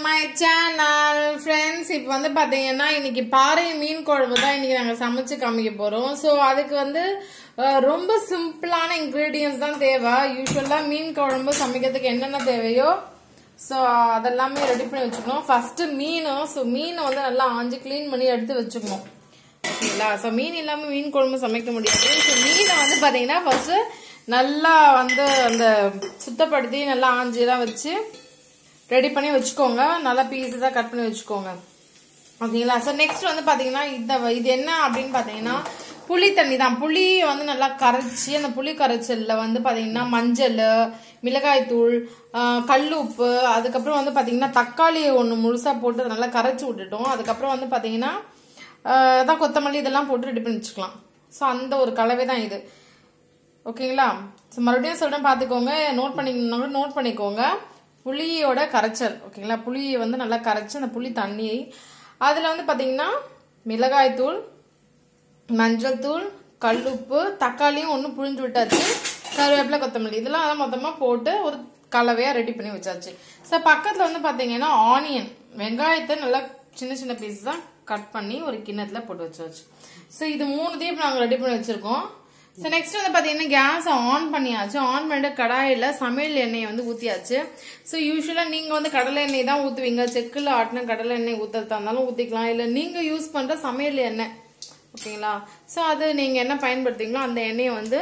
my channel friends இப்போ வந்து பாத்தீங்கன்னா இன்னைக்கு பாறை மீன் குழம்பு தான் இன்னைக்கு நாங்க சமைச்சு காமிக்க போறோம் ஸோ அதுக்கு வந்து அஹ், ரொம்ப சிம்பிளான இன்கிரீடியன்ஸ் தான் தேவை யூஸ்வலா மீன் குழம்பு சமைக்கிறதுக்கு என்னென்ன தேவையோ ஸோ அதெல்லாமே ரெடி பண்ணி வச்சுக்கணும் ஃபர்ஸ்ட் மீன் ஸோ மீனை வந்து நல்லா ஆஞ்சு க்ளீன் பண்ணி எடுத்து வச்சுக்கணும் ஓகேங்களா ஸோ மீன் இல்லாமல் மீன் குழம்பு சமைக்க முடியாது ஸோ மீனை வந்து பார்த்தீங்கன்னா ஃபர்ஸ்ட் நல்லா வந்து அந்த சுத்தப்படுத்தி நல்லா ஆஞ்சிலாம் வச்சு ரெடி பண்ணி வச்சுக்கோங்க நல்லா பீஸஸாக கட் பண்ணி வச்சுக்கோங்க ஓகேங்களா ஸோ நெக்ஸ்ட் வந்து பார்த்தீங்கன்னா இந்த இது என்ன அப்படின்னு பார்த்தீங்கன்னா புளி தண்ணி தான் புளி வந்து நல்லா கரைச்சி அந்த புளி கரைச்சல்ல வந்து பார்த்தீங்கன்னா மஞ்சள் மிளகாய்த்தூள் ஆஹ், கல் உப்பு அதுக்கப்புறம் வந்து பார்த்தீங்கன்னா தக்காளி ஒன்று முழுசாக போட்டு அதை நல்லா கரைச்சி விட்டுட்டோம் அதுக்கப்புறம் வந்து பார்த்தீங்கன்னா ஆஹ், தான் கொத்தமல்லி இதெல்லாம் போட்டு ரெடி பண்ணி வச்சுக்கலாம் ஸோ அந்த ஒரு கலவை தான் இது ஓகேங்களா ஸோ மறுபடியும் சொல்கிறேன் பார்த்துக்கோங்க நோட் பண்ணிக்கணும்னா கூட நோட் பண்ணிக்கோங்க புளியோட கரைச்சல் ஓகேங்களா புளியை வந்து நல்லா கரைச்சி அந்த புளி தண்ணியை அதில் வந்து பார்த்தீங்கன்னா மிளகாய்த்தூள் மஞ்சள் தூள் கல்லுப்பு தக்காளியும் ஒன்று புழிஞ்சு விட்டாச்சு கருவேப்பிலை கொத்தமல்லி இதெல்லாம் அதை மொத்தமாக போட்டு ஒரு கலவையாக ரெடி பண்ணி வச்சாச்சு ஸோ பக்கத்தில் வந்து பார்த்தீங்கன்னா ஆனியன் வெங்காயத்தை நல்லா சின்ன சின்ன பீஸ் தான் கட் பண்ணி ஒரு கிண்ணத்தில் போட்டு வச்சாச்சு ஸோ இது மூணுத்தையும் இப்போ நாங்கள் ரெடி பண்ணி வச்சிருக்கோம் ஸோ நெக்ஸ்ட் வந்து பார்த்தீங்கன்னா கேஸை ஆன் பண்ணியாச்சு ஆன் பண்ணிட்டு கடாயில் சமையல் எண்ணெயை வந்து ஊற்றியாச்சு ஸோ யூஸ்வலாக நீங்கள் வந்து கடலை எண்ணெய் தான் ஊற்றுவீங்க செக்கில் ஆட்டின கடலை எண்ணெய் ஊற்றுறதா இருந்தாலும் ஊற்றிக்கலாம் இல்லை நீங்கள் யூஸ் பண்ணுற சமையல் எண்ணெய் ஓகேங்களா ஸோ அது நீங்கள் என்ன பயன்படுத்துறீங்களோ அந்த எண்ணெயை வந்து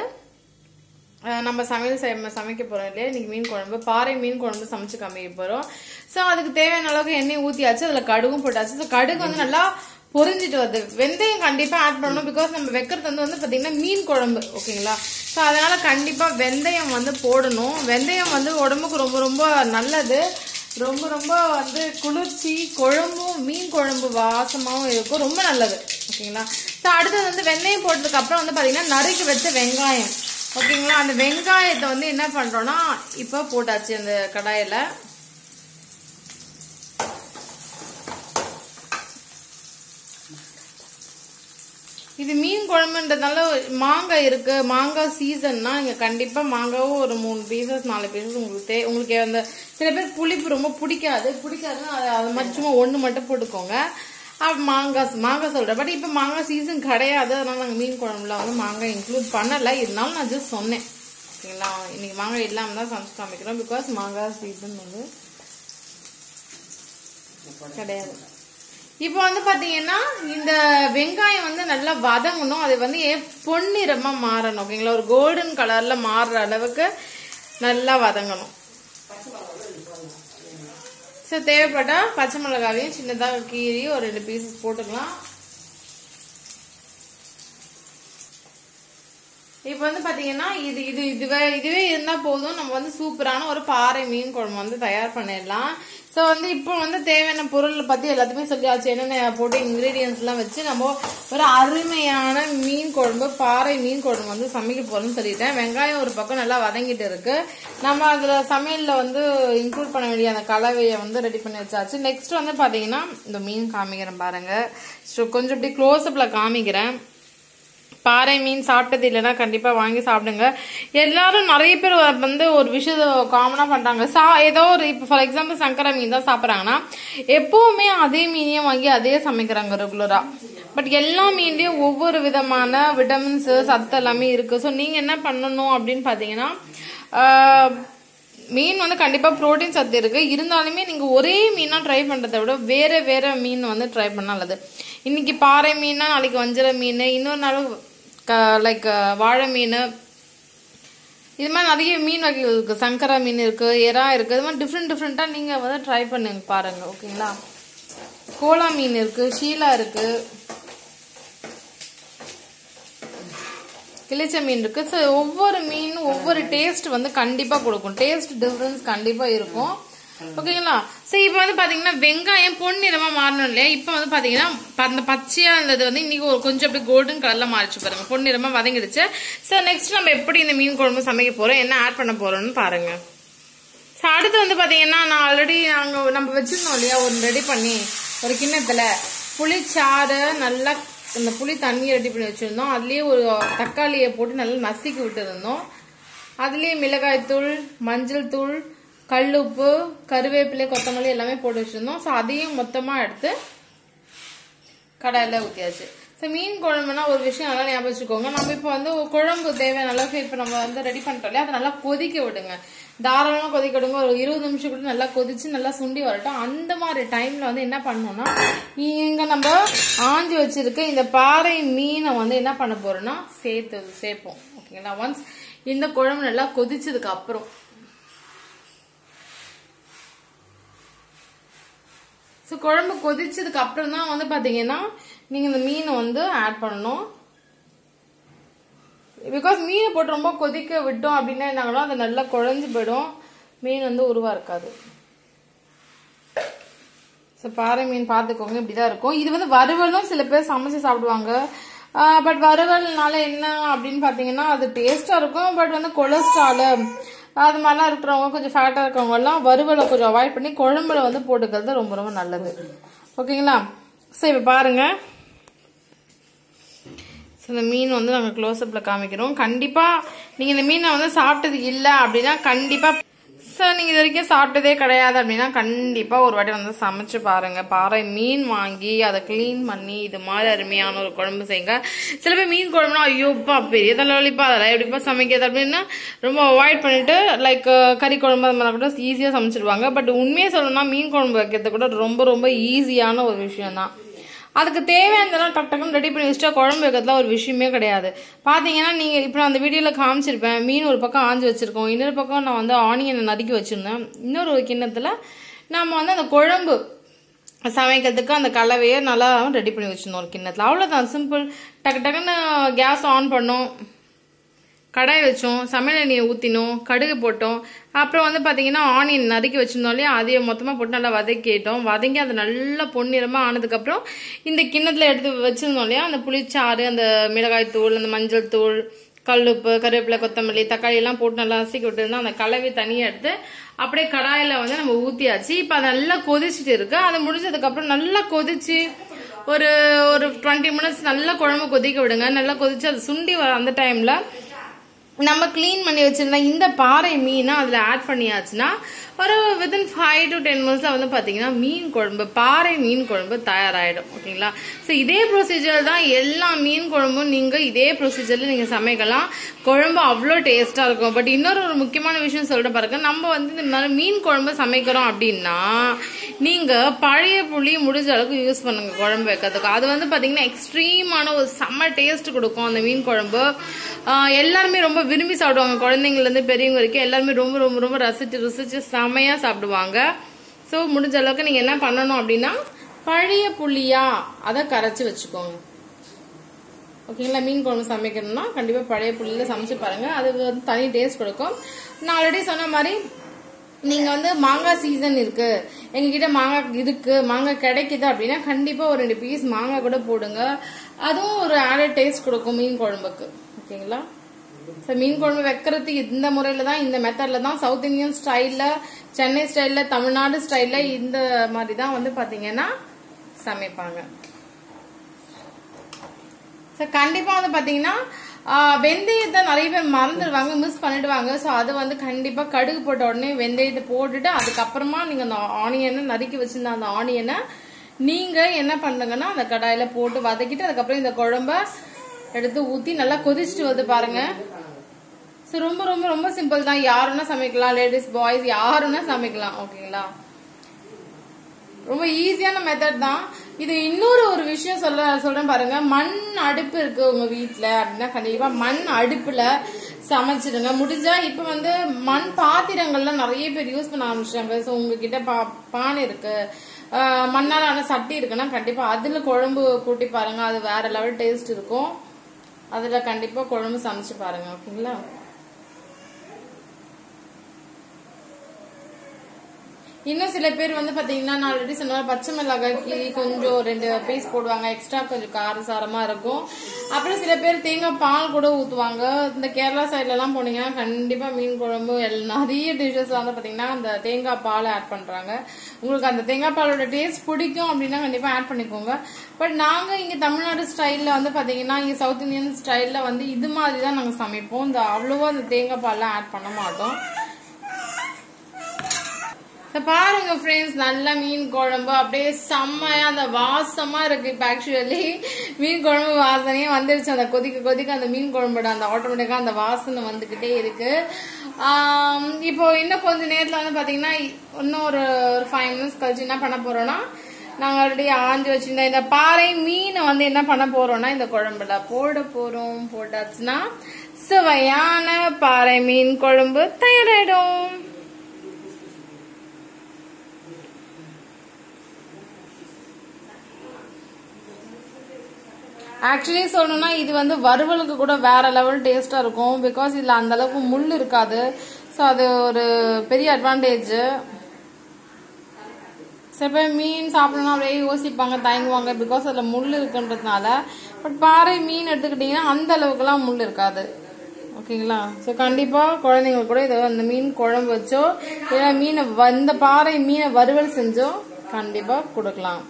அஹ், நம்ம சமையல் செய்ய சமைக்க போகிறோம் இல்லையா இன்னைக்கு மீன் குழம்பு பாறை மீன் குழம்பு சமைச்சு காமிக்க போகிறோம் ஸோ அதுக்கு தேவையான அளவுக்கு எண்ணெய் ஊற்றியாச்சு அதில் கடுகும் போட்டாச்சு ஸோ கடுகு வந்து நல்லா பொரிஞ்சிட்டு வருது வெந்தயம் கண்டிப்பாக ஆட் பண்ணணும் பிகாஸ் நம்ம வைக்கிறது வந்து வந்து பார்த்தீங்கன்னா மீன் குழம்பு ஓகேங்களா ஸோ அதனால கண்டிப்பாக வெந்தயம் வந்து போடணும் வெந்தயம் வந்து உடம்புக்கு ரொம்ப ரொம்ப நல்லது ரொம்ப ரொம்ப வந்து குளிர்ச்சி குழம்பும் மீன் குழம்பு வாசமாகவும் இருக்கும் ரொம்ப நல்லது ஓகேங்களா ஸோ அடுத்தது வந்து வெந்தயம் போட்டதுக்கு அப்புறம் வந்து பார்த்தீங்கன்னா நறுக்கி வச்ச வெங்காயம் ஓகேங்களா அந்த வெங்காயத்தை வந்து என்ன பண்ணுறோன்னா இப்போ போட்டாச்சு அந்த கடாயில் இது மீன் குழம்புன்றதுனால மாங்காய் இருக்கு மாங்காய் சீசன்னா நீங்க கண்டிப்பா மாங்காவும் ஒரு மூணு பீசஸ் நாலு பீசஸ் உங்களுக்கு தே உங்களுக்கு அந்த சில பேர் புளிப்பு ரொம்ப பிடிக்காது பிடிக்காதுன்னா அது அது மாதிரி சும்மா ஒன்று மட்டும் போட்டுக்கோங்க அப்ப மாங்காய் மாங்காய் சொல்றேன் பட் இப்போ மாங்காய் சீசன் கிடையாது அதனால நாங்கள் மீன் குழம்புல வந்து மாங்காய் இன்க்ளூட் பண்ணலை இருந்தாலும் நான் ஜஸ்ட் சொன்னேன் ஓகேங்களா இன்னைக்கு மாங்காய் இல்லாமல் தான் சமைச்சு காமிக்கிறோம் பிகாஸ் மாங்காய் சீசன் வந்து கிடையாது இப்போ வந்து பாத்தீங்கன்னா இந்த வெங்காயம் வந்து நல்லா வதங்கணும் அது வந்து ஏன் பொன்னிறமா மாறணும் ஓகேங்களா ஒரு கோல்டன் கலர்ல மாறுற அளவுக்கு நல்லா வதங்கணும் சரி தேவைப்பட்டா பச்சை மிளகாவையும் சின்னதாக கீறி ஒரு ரெண்டு பீசஸ் போட்டுக்கலாம் இப்போ வந்து பாத்தீங்கன்னா இது இது இதுவே இதுவே இருந்தா போதும் நம்ம வந்து சூப்பரான ஒரு பாறை மீன் குழம்பு வந்து தயார் பண்ணிடலாம் ஸோ வந்து இப்போ வந்து தேவையான பொருள் பத்தி எல்லாத்தையுமே சொல்லியாச்சு என்னென்ன போட்டு இன்கிரீடியன்ஸ் எல்லாம் வச்சு நம்ம ஒரு அருமையான மீன் குழம்பு பாறை மீன் குழம்பு வந்து சமைக்க போறோம்னு சொல்லிட்டேன் வெங்காயம் ஒரு பக்கம் நல்லா வதங்கிட்டு இருக்கு நம்ம அதுல சமையல்ல வந்து இன்க்ளூட் பண்ண வேண்டிய அந்த கலவையை வந்து ரெடி பண்ணி வச்சாச்சு நெக்ஸ்ட் வந்து பாத்தீங்கன்னா இந்த மீன் காமிக்கிறேன் பாருங்க ஸோ கொஞ்சம் இப்படி க்ளோஸ் அப்ல காமிக்கிறேன் பாறை மீன் சாப்பிட்டது இல்லைன்னா கண்டிப்பா வாங்கி சாப்பிடுங்க எல்லாரும் நிறைய பேர் வந்து ஒரு விஷயத்த காமனா பண்றாங்க சா ஏதோ ஒரு இப்போ ஃபார் எக்ஸாம்பிள் சங்கரா மீன் தான் சாப்பிட்றாங்கன்னா எப்பவுமே அதே மீனையும் வாங்கி அதே சமைக்கிறாங்க ரெகுலரா பட் எல்லா மீன்லயும் ஒவ்வொரு விதமான விட்டமின்ஸ் சத்து எல்லாமே இருக்கு ஸோ நீங்க என்ன பண்ணணும் அப்படின்னு பாத்தீங்கன்னா ஆஹ், மீன் வந்து கண்டிப்பா புரோட்டீன் சத்து இருக்கு இருந்தாலுமே நீங்க ஒரே மீனா ட்ரை பண்றதை விட வேற வேற மீன் வந்து ட்ரை பண்ண நல்லது இன்னைக்கு பாறை மீனா நாளைக்கு வஞ்சர மீன் இன்னொரு நாள் லைக் வாழை மீன் இது மாதிரி நிறைய மீன் வகைகள் இருக்கு சங்கரா மீன் இருக்கு எறா இருக்கு இது மாதிரி டிஃப்ரெண்ட் டிஃப்ரெண்டா நீங்க வந்து ட்ரை பண்ணுங்க பாருங்க ஓகேங்களா கோலா மீன் இருக்கு ஷீலா இருக்கு கிளிச்ச மீன் இருக்கு ஸோ ஒவ்வொரு மீனும் ஒவ்வொரு டேஸ்ட் வந்து கண்டிப்பா கொடுக்கும் டேஸ்ட் டிஃபரன்ஸ் கண்டிப்பா இருக்கும் ஓகேங்களா சரி இப்போ வந்து பாத்தீங்கன்னா வெங்காயம் பொன்னிறமா மாறணும் இல்லையா இப்போ வந்து பாத்தீங்கன்னா ப- அந்த பச்சையா இருந்தது வந்து இன்னைக்கு ஒரு கொஞ்சம் அப்படியே கோல்டன் கலர்ல மாறிச்சு பாருங்க பொன்னிறமா வதங்கிடுச்சு ஸோ நெக்ஸ்ட் நம்ம எப்படி இந்த மீன் குழம்பு சமைக்க போறோம் என்ன ஆட் பண்ண போறோம்னு பாருங்க ஸோ அடுத்து வந்து பாத்தீங்கன்னா நான் ஆல்ரெடி நாங்க நம்ம வச்சிருந்தோம் இல்லையா ஒரு ரெடி பண்ணி ஒரு கிண்ணத்துல புளிச்சாறு நல்லா இந்த புளி தண்ணி ரெடி பண்ணி வச்சிருந்தோம் அதுலயே ஒரு தக்காளியை போட்டு நல்லா நசுக்கி விட்டுருந்தோம் அதுலயே மிளகாய் தூள் மஞ்சள் தூள் கல் உப்பு கருவேப்பிலை கொத்தமல்லி எல்லாமே போட்டு வச்சிருந்தோம் ஸோ அதையும் மொத்தமாக எடுத்து கடாயில் ஊற்றியாச்சு ஸோ மீன் குழம்புனா ஒரு விஷயம் நல்லா ஞாபகம் வச்சுக்கோங்க நம்ம இப்போ வந்து ஒரு குழம்பு தேவையான அளவுக்கு இப்போ நம்ம வந்து ரெடி பண்ணிட்டோம் இல்லையா அதை நல்லா கொதிக்க விடுங்க தாராளமாக கொதிக்க விடுங்க ஒரு இருபது நிமிஷம் கூட நல்லா கொதிச்சு நல்லா சுண்டி வரட்டும் அந்த மாதிரி டைமில் வந்து என்ன பண்ணணும்னா இங்கே நம்ம ஆஞ்சி வச்சிருக்க இந்த பாறை மீனை வந்து என்ன பண்ண போறோம்னா சேர்த்து சேர்ப்போம் ஓகேங்களா ஒன்ஸ் இந்த குழம்பு நல்லா கொதிச்சதுக்கு அப்புறம் ஸோ குழம்பு கொதிச்சதுக்கு அப்புறம் தான் வந்து பார்த்தீங்கன்னா நீங்கள் இந்த மீனை வந்து ஆட் பண்ணணும் பிகாஸ் மீனை போட்டு ரொம்ப கொதிக்க விட்டோம் அப்படின்னா என்னாங்களோ அது நல்லா குழஞ்சு போயிடும் மீன் வந்து உருவா இருக்காது ஸோ பாறை மீன் பார்த்துக்கோங்க இப்படிதான் இருக்கும் இது வந்து வறுவலும் சில பேர் சமைச்சு சாப்பிடுவாங்க பட் வறுவல்னால என்ன அப்படின்னு பார்த்தீங்கன்னா அது டேஸ்டாக இருக்கும் பட் வந்து கொலஸ்ட்ரால் அது மாதிரிலாம் இருக்கிறவங்க கொஞ்சம் ஃபேட்டாக இருக்கிறவங்க எல்லாம் வறுவலை கொஞ்சம் அவாய்ட் பண்ணி குழம்புல வந்து போட்டுக்கிறது ரொம்ப ரொம்ப நல்லது ஓகேங்களா ஸோ இப்போ பாருங்க ஸோ இந்த மீன் வந்து நாங்கள் க்ளோஸ்அப்பில் காமிக்கிறோம் கண்டிப்பாக நீங்கள் இந்த மீனை வந்து சாப்பிட்டது இல்லை அப்படின்னா கண்டிப்பாக சார் நீங்கள் இது வரைக்கும் சாப்பிட்டதே கிடையாது அப்படின்னா கண்டிப்பாக ஒரு வாட்டி வந்து சமைச்சு பாருங்க பாறை மீன் வாங்கி அதை க்ளீன் பண்ணி இது மாதிரி அருமையான ஒரு குழம்பு செய்யுங்க சில பேர் மீன் குழம்புனா ஐயோப்பா பெரிய தலைவலிப்பா அதெல்லாம் எப்படிப்பா சமைக்கிறது அப்படின்னு ரொம்ப அவாய்ட் பண்ணிட்டு லைக் கறி குழம்பு அது மாதிரி கூட ஈஸியாக சமைச்சிடுவாங்க பட் உண்மையை சொல்லணும்னா மீன் குழம்பு வைக்கிறது கூட ரொம்ப ரொம்ப ஈஸியான ஒரு விஷயம் தான் அதுக்கு தேவையானதெல்லாம் டக் டக்குன்னு ரெடி பண்ணி வச்சுட்டா குழம்பு வைக்கிறதுல ஒரு விஷயமே கிடையாது பார்த்தீங்கன்னா நீங்கள் இப்போ நான் அந்த வீடியோவில் காமிச்சிருப்பேன் மீன் ஒரு பக்கம் ஆஞ்சு வச்சுருக்கோம் இன்னொரு பக்கம் நான் வந்து ஆனியனை நறுக்கி வச்சுருந்தேன் இன்னொரு ஒரு கிண்ணத்தில் நம்ம வந்து அந்த குழம்பு சமைக்கிறதுக்கு அந்த கலவையை நல்லா ரெடி பண்ணி வச்சுருந்தோம் ஒரு கிண்ணத்தில் அவ்வளோதான் சிம்பிள் டக்கு டக்குன்னு கேஸ் ஆன் பண்ணோம் கடாய் வச்சோம் சமையல் எண்ணெயை ஊற்றினோம் கடுகு போட்டோம் அப்புறம் வந்து பார்த்தீங்கன்னா ஆனியன் நறுக்கி வச்சிருந்தோம் இல்லையா அதையும் மொத்தமாக போட்டு நல்லா வதக்கிட்டோம் வதங்கி அது நல்லா பொன்னிறமாக ஆனதுக்கப்புறம் இந்த கிண்ணத்தில் எடுத்து வச்சிருந்தோம் இல்லையா அந்த புளிச்சாறு அந்த மிளகாய் தூள் அந்த மஞ்சள் தூள் கல்லுப்பு கருவேப்பிலை கொத்தமல்லி தக்காளி எல்லாம் போட்டு நல்லா அசைக்கி விட்டுருந்தோம் அந்த கலவை தனியாக எடுத்து அப்படியே கடாயில் வந்து நம்ம ஊற்றியாச்சு இப்போ அது நல்லா கொதிச்சுட்டு இருக்கு அது முடிஞ்சதுக்கப்புறம் நல்லா கொதிச்சு ஒரு ஒரு டுவெண்ட்டி மினிட்ஸ் நல்லா குழம்பு கொதிக்க விடுங்க நல்லா கொதிச்சு அது சுண்டி வர அந்த டைமில் நம்ம க்ளீன் பண்ணி வச்சிருந்த இந்த பாறை மீனை அதில் ஆட் பண்ணியாச்சுன்னா ஒரு வித்தின் ஃபைவ் டு டென் மினிட்ஸில் வந்து பார்த்தீங்கன்னா மீன் குழம்பு பாறை மீன் குழம்பு தயாராகிடும் ஓகேங்களா ஸோ இதே ப்ரொசீஜர் தான் எல்லா மீன் குழம்பும் நீங்கள் இதே ப்ரொசீஜரில் நீங்கள் சமைக்கலாம் குழம்பு அவ்வளோ டேஸ்ட்டாக இருக்கும் பட் இன்னொரு ஒரு முக்கியமான விஷயம் சொல்கிற பாருங்க நம்ம வந்து இந்த மாதிரி மீன் குழம்பு சமைக்கிறோம் அப்படின்னா நீங்கள் பழைய புளி முடிஞ்ச அளவுக்கு யூஸ் பண்ணுங்க குழம்பு வைக்கிறதுக்கு அது வந்து பார்த்தீங்கன்னா எக்ஸ்ட்ரீமான ஒரு செம்ம டேஸ்ட் கொடுக்கும் அந்த மீன் குழம்பு ஆஹ் எல்லாருமே ரொம்ப விரும்பி சாப்பிடுவாங்க குழந்தைங்கலேருந்து பெரியவங்க வரைக்கும் எல்லாருமே ரொம்ப ரொம்ப ரொம்ப ரசிச்சு ருசிச்சு செமையாக சாப்பிடுவாங்க ஸோ முடிஞ்ச அளவுக்கு நீங்கள் என்ன பண்ணணும் அப்படின்னா பழைய புளியா அதை கரைச்சி வச்சுக்கோங்க ஓகேங்களா மீன் குழம்பு சமைக்கணும்னா கண்டிப்பாக பழைய புளியில சமைச்சு பாருங்க அது வந்து தனி டேஸ்ட் கொடுக்கும் நான் ஆல்ரெடி சொன்ன மாதிரி நீங்க வந்து மாங்காய் சீசன் இருக்கு எங்ககிட்ட மாங்காய் இருக்கு மாங்காய் கிடைக்குது அப்படின்னா கண்டிப்பா ஒரு ரெண்டு பீஸ் மாங்காய் கூட போடுங்க அதுவும் ஒரு ஆடட் டேஸ்ட் கொடுக்கும் மீன் குழம்புக்கு ஓகேங்களா ஸோ மீன் குழம்பு வைக்கிறது இந்த முறையில தான் இந்த மெத்தட்ல தான் சவுத் இந்தியன் ஸ்டைல்ல சென்னை ஸ்டைல்ல தமிழ்நாடு ஸ்டைல்ல இந்த மாதிரி தான் வந்து பாத்தீங்கன்னா சமைப்பாங்க ஸோ கண்டிப்பா வந்து பாத்தீங்கன்னா ஆஹ், வெந்தயத்தை நிறைய பேர் மறந்துடுவாங்க மிஸ் பண்ணிடுவாங்க ஸோ அது வந்து கண்டிப்பா கடுகு போட்ட உடனே வெந்தயத்தை போட்டுட்டு அதுக்கப்புறமா நீங்க அந்த ஆனியனை நறுக்கி வச்சிருந்த அந்த ஆனியனை நீங்க என்ன பண்ணுங்கன்னா அந்த கடாயில போட்டு வதக்கிட்டு அதுக்கப்புறம் இந்த குழம்ப எடுத்து ஊத்தி நல்லா கொதிச்சுட்டு வருது பாருங்க ஸோ ரொம்ப ரொம்ப ரொம்ப சிம்பிள் தான் யாருன்னா சமைக்கலாம் லேடிஸ் பாய்ஸ் யாருன்னா சமைக்கலாம் ஓகேங்களா ரொம்ப ஈஸியான மெத்தட் தான் இது இன்னொரு ஒரு விஷயம் சொல்ல சொல்றேன் பாருங்க மண் அடுப்பு இருக்கு உங்க வீட்ல அப்படின்னா கண்டிப்பா மண் அடுப்புல சமைச்சிடுங்க முடிஞ்சா இப்ப வந்து மண் பாத்திரங்கள்லாம் நிறைய பேர் யூஸ் பண்ண ஆரம்பிச்சிட்டாங்க ஸோ உங்ககிட்ட பா பானை இருக்கு ஆஹ் மண்ணால் ஆன சட்டி இருக்குன்னா கண்டிப்பா அதுல குழம்பு கூட்டி பாருங்க அது வேற லெவல் டேஸ்ட் இருக்கும் அதுல கண்டிப்பா குழம்பு சமைச்சு பாருங்க ஓகேங்களா இன்னும் சில பேர் வந்து பாத்தீங்கன்னா நான் ஆல்ரெடி சொன்ன மாதிரி பச்சை மிளகாய் கீரி கொஞ்சம் ரெண்டு பீஸ் போடுவாங்க எக்ஸ்ட்ரா கொஞ்சம் காரசாரமா இருக்கும் அப்புறம் சில பேர் தேங்காய் பால் கூட ஊத்துவாங்க இந்த கேரளா சைட்ல எல்லாம் போனீங்கன்னா கண்டிப்பா மீன் குழம்பு எல்- நிறைய டிஷ்ஷஸ் வந்து பாத்தீங்கன்னா அந்த தேங்காய் பால் ஆட் பண்றாங்க உங்களுக்கு அந்த தேங்காய் பாலோட டேஸ்ட் பிடிக்கும் அப்படின்னா கண்டிப்பா ஆட் பண்ணிக்கோங்க பட் நாங்க இங்க தமிழ்நாடு ஸ்டைல்ல வந்து பாத்தீங்கன்னா இங்க சவுத் இந்தியன் ஸ்டைல்ல வந்து இது மாதிரி தான் நாங்க சமைப்போம் இந்த அவ்வளவா அந்த தேங்காய் பால்லாம் ஆட் பண்ண மாட்டோம் இப்ப பாருங்க ஃப்ரெண்ட்ஸ் நல்ல மீன் குழம்பு அப்படியே செம்மையா அந்த வாசமா இருக்கு இப்ப ஆக்சுவலி மீன் குழம்பு வாசனையே வந்துருச்சு அந்த கொதிக்க கொதிக்க அந்த மீன் குழம்போட அந்த ஆட்டோமேட்டிக்கா அந்த வாசனை வந்துகிட்டே இருக்கு ஆம், இப்போ இன்னும் கொஞ்ச நேரத்துல வந்து பாத்தீங்கன்னா இன்னும் ஒரு ஒரு ஃபைவ் மினிட்ஸ் கழிச்சு என்ன பண்ண போறோம்னா நாங்க ஆல்ரெடி ஆஞ்சு வச்சிருந்த இந்த பாறை மீனை வந்து என்ன பண்ண போறோம்னா இந்த குழம்புல போட போறோம் போட்டாச்சுன்னா சுவையான பாறை மீன் குழம்பு தயாராயிடும் ஆக்சுவலி சொல்லணும்னா இது வந்து வறுவலுக்கு கூட வேற லெவல் டேஸ்டா இருக்கும் பிகாஸ் இதுல அந்த அளவுக்கு முள் இருக்காது ஸோ அது ஒரு பெரிய அட்வான்டேஜ் சில பேர் மீன் சாப்பிடணும் அப்படியே யோசிப்பாங்க தயங்குவாங்க பிகாஸ் அதுல முள் இருக்குன்றதுனால பட் பாறை மீன் எடுத்துக்கிட்டீங்கன்னா அந்த அளவுக்குலாம் முள் இருக்காது ஓகேங்களா ஸோ கண்டிப்பா குழந்தைங்களுக்கு கூட இதை அந்த மீன் குழம்பு வச்சோ இல்லை மீனை வ- இந்த பாறை மீனை வறுவல் செஞ்சோ கண்டிப்பா கொடுக்கலாம்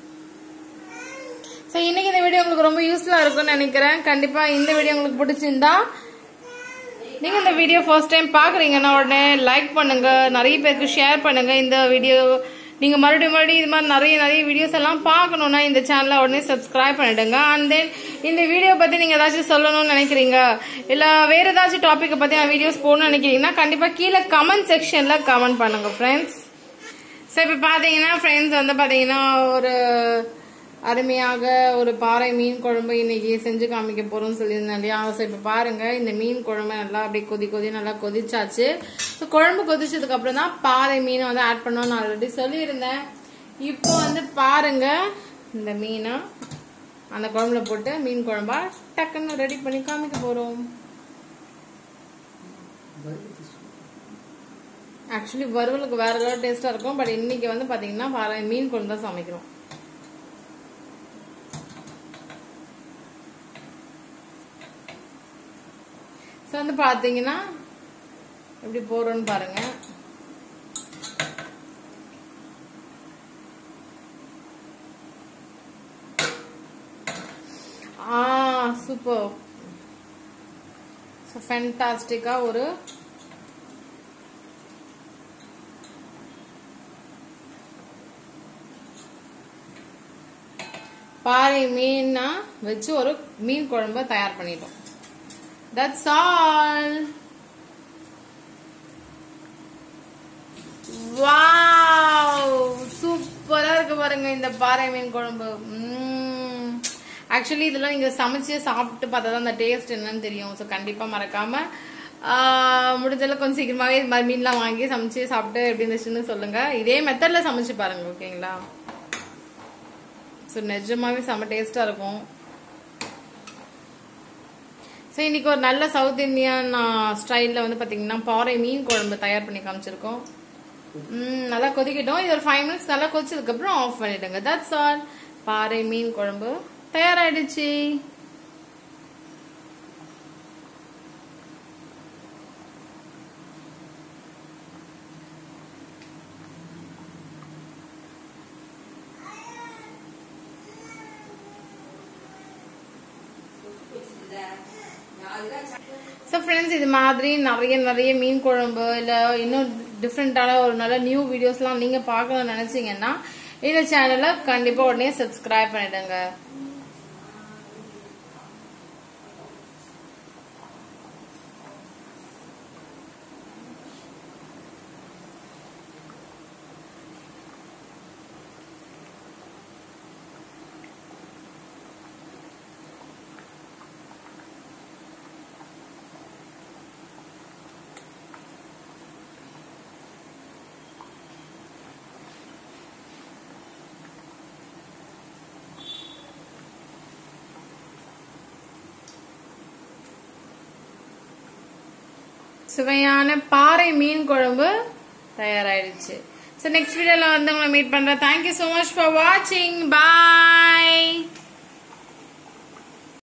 ஸோ இன்னைக்கு இந்த வீடியோ உங்களுக்கு ரொம்ப யூஸ்ஃபுல்லா இருக்கும்னு நினைக்கிறேன் கண்டிப்பா இந்த வீடியோ உங்களுக்கு பிடிச்சிருந்தா நீங்க இந்த வீடியோ ஃபர்ஸ்ட் டைம் பாக்குறீங்கன்னா உடனே லைக் பண்ணுங்க நிறைய பேருக்கு ஷேர் பண்ணுங்க இந்த வீடியோ நீங்க மறுபடியும் மறுபடியும் இது மாதிரி நிறைய நிறைய வீடியோஸ் எல்லாம் பார்க்கணும்னா இந்த சேனலை உடனே சப்ஸ்கிரைப் பண்ணிடுங்க அண்ட் தென் இந்த வீடியோ பத்தி நீங்க ஏதாச்சும் சொல்லணும்னு நினைக்கிறீங்க இல்ல வேற ஏதாச்சும் டாபிக்கை பத்தி நான் வீடியோஸ் போடணும்னு நினைக்கிறீங்கன்னா கண்டிப்பா கீழே கமெண்ட் செக்ஷன்ல கமெண்ட் பண்ணுங்க ஃப்ரெண்ட்ஸ் ஸோ இப்போ பார்த்தீங்கன்னா ஃப்ரெண்ட்ஸ் வந்து பார்த்தீங்கன்னா ஒரு அருமையாக ஒரு பாறை மீன் குழம்பு இன்னைக்கு செஞ்சு காமிக்க போறோம்னு சொல்லியிருந்தேன் இல்லையா ஸோ இப்போ பாருங்க இந்த மீன் குழம்பு நல்லா அப்படியே கொதி கொதி நல்லா கொதிச்சாச்சு ஸோ குழம்பு கொதிச்சதுக்கு அப்புறம் தான் பாறை மீனை வந்து ஆட் பண்ணோம்னு ஆல்ரெடி சொல்லியிருந்தேன் இப்போ வந்து பாருங்க இந்த மீனை அந்த குழம்புல போட்டு மீன் குழம்பா டக்குன்னு ரெடி பண்ணி காமிக்க போறோம் ஆக்சுவலி வறுவலுக்கு வேற ஏதாவது டேஸ்டா இருக்கும் பட் இன்னைக்கு வந்து பாத்தீங்கன்னா பாறை மீன் குழம்பு தான் சமைக்கிறோம் ஸோ வந்து பாத்தீங்கன்னா எப்படி போறோம்னு பாருங்க ஆ சூப்பர் ஸோ ஃபென்டாஸ்டிக்கா ஒரு பாறை மீனா வச்சு ஒரு மீன் குழம்பு தயார் பண்ணிட்டோம் தட்ஸ் ஆல் வாவ் சூப்பரா இருக்கு பாருங்க இந்த பாறை மீன் குழம்பு ஆக்சுவலி இதெல்லாம் நீங்க சமைச்சு சாப்பிட்டு பார்த்தா தான் அந்த டேஸ்ட் என்னன்னு தெரியும் ஸோ கண்டிப்பா மறக்காம ஆஹ், முடிஞ்சளவு கொஞ்சம் சீக்கிரமாவே இது மாதிரி மீன்லாம் வாங்கி சமைச்சு சாப்பிட்டு எப்படி இருந்துச்சுன்னு சொல்லுங்க இதே மெத்தட்ல சமைச்சு பாருங்க ஓகேங்களா ஸோ நிஜமாவே செம்ம டேஸ்டா இருக்கும் ஸோ இன்னைக்கு ஒரு நல்ல சவுத் இந்தியன் ஸ்டைலில் வந்து பார்த்தீங்கன்னா பாறை மீன் குழம்பு தயார் பண்ணி காமிச்சிருக்கோம் ம், நல்லா கொதிக்கட்டும் இது ஒரு ஃபைவ் மினிட்ஸ் நல்லா கொதிச்சதுக்கப்புறம் ஆஃப் பண்ணிடுங்க தட்ஸ் ஆல் பாறை மீன் குழம்பு தயாராயிடுச்சு ஸோ ஃப்ரெண்ட்ஸ் இது மாதிரி நிறைய நிறைய மீன் குழம்பு இல்லை இன்னும் டிஃப்ரெண்ட்டான ஒரு நல்ல நியூ வீடியோஸ்லாம் நீங்கள் பார்க்கணும்னு நினச்சிங்கன்னா இந்த சேனலை கண்டிப்பாக உடனே சப்ஸ்கிரைப் பண்ணிடுங்க சுவையான பாறை மீன் குழம்பு தயாராயிடுச்சு ஸோ நெக்ஸ்ட் வீடியோவில் வந்து உங்களை மீட் பண்ணுறேன் தேங்க்யூ ஸோ மச் ஃபார் வாட்சிங் பாய்